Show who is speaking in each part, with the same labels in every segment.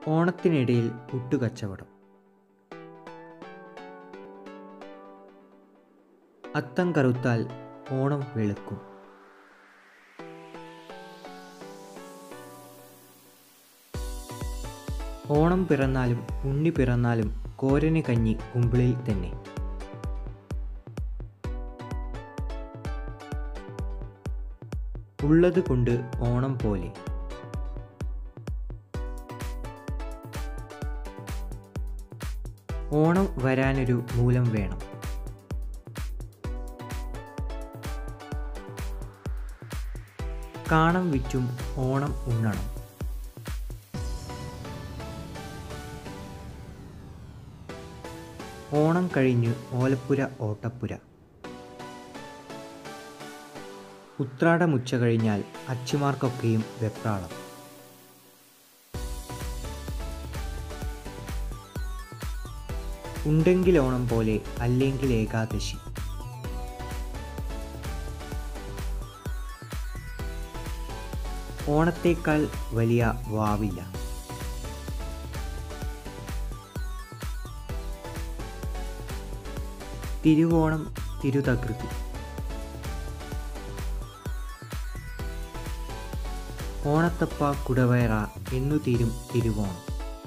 Speaker 1: ഓണത്തിനിടയിൽ പുട്ടുകച്ചവടം അത്തം കറുത്താൽ ഓണം വെളുക്കും ഓണം പിറന്നാലും ഉണ്ണി പിറന്നാലും കോരന് കഞ്ഞി കുമ്പിളിൽ തന്നെ ഉള്ളത് കൊണ്ട് ഓണം പോലെ ഓണം വരാനൊരു മൂലം വേണം കാണം വിറ്റും ഓണം ഉണ്ണണം ഓണം കഴിഞ്ഞ് ഓലപ്പുര ഓട്ടപ്പുര ഉത്രാടമുച്ച കഴിഞ്ഞാൽ അച്ചിമാർക്കൊക്കെയും വെപ്രാളം ഉണ്ടെങ്കിൽ ഓണം പോലെ അല്ലെങ്കിൽ ഏകാദശി ഓണത്തേക്കാൾ വലിയ വാവില്ല തിരുവോണം തിരുതകൃതി ഓണത്തപ്പ കുടവയറ എന്നു തീരും തിരുവോണം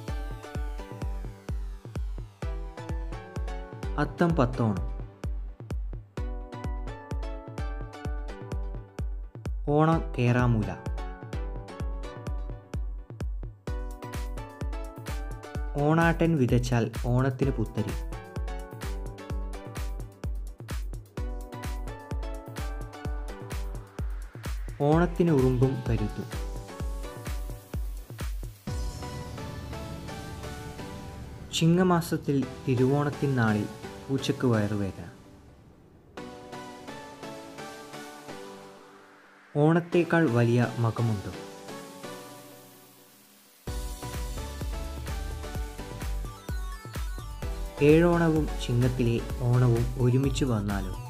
Speaker 1: അത്തം പത്തോണം ഓണം കേറാമൂല ഓണാട്ടൻ വിതച്ചാൽ ഓണത്തിന് പുത്തരി ഓണത്തിന് ഉറുമ്പും കരുത്തും ചിങ്ങമാസത്തിൽ തിരുവോണത്തിൻ നാളിൽ പൂച്ചക്ക് വയറുവേദന ഓണത്തേക്കാൾ വലിയ മകമുണ്ടോ ഏഴോണവും ചിങ്ങത്തിലെ ഓണവും ഒരുമിച്ച് വന്നാലോ